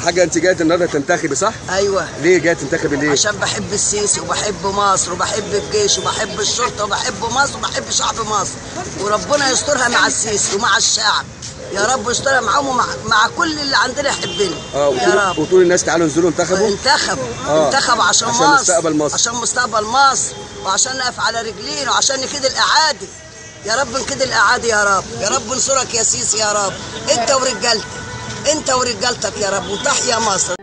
حاجه انت جايه النهارده تنتخبي صح ايوه ليه جايه تنتخبي ليه عشان بحب السيسي وبحب مصر وبحب الجيش وبحب الشرطه وبحب مصر وبحب شعب مصر وربنا يسترها مع السيسي ومع الشعب يا رب يسترها معاهم ومع مع كل اللي عندنا يحبنا اه يا وتقول- رب وتقول الناس تعالوا انزلوا انتخبوا انتخب آه. انتخب عشان, عشان مصر مستقبل مصر. عشان مستقبل مصر وعشان نقف على رجلين وعشان نكيد الاعادي يا رب نكيد الاعادي يا رب يا رب انصرك يا سيسي يا رب انت ورجالتك انت ورجالتك يا رب وتحيا مصر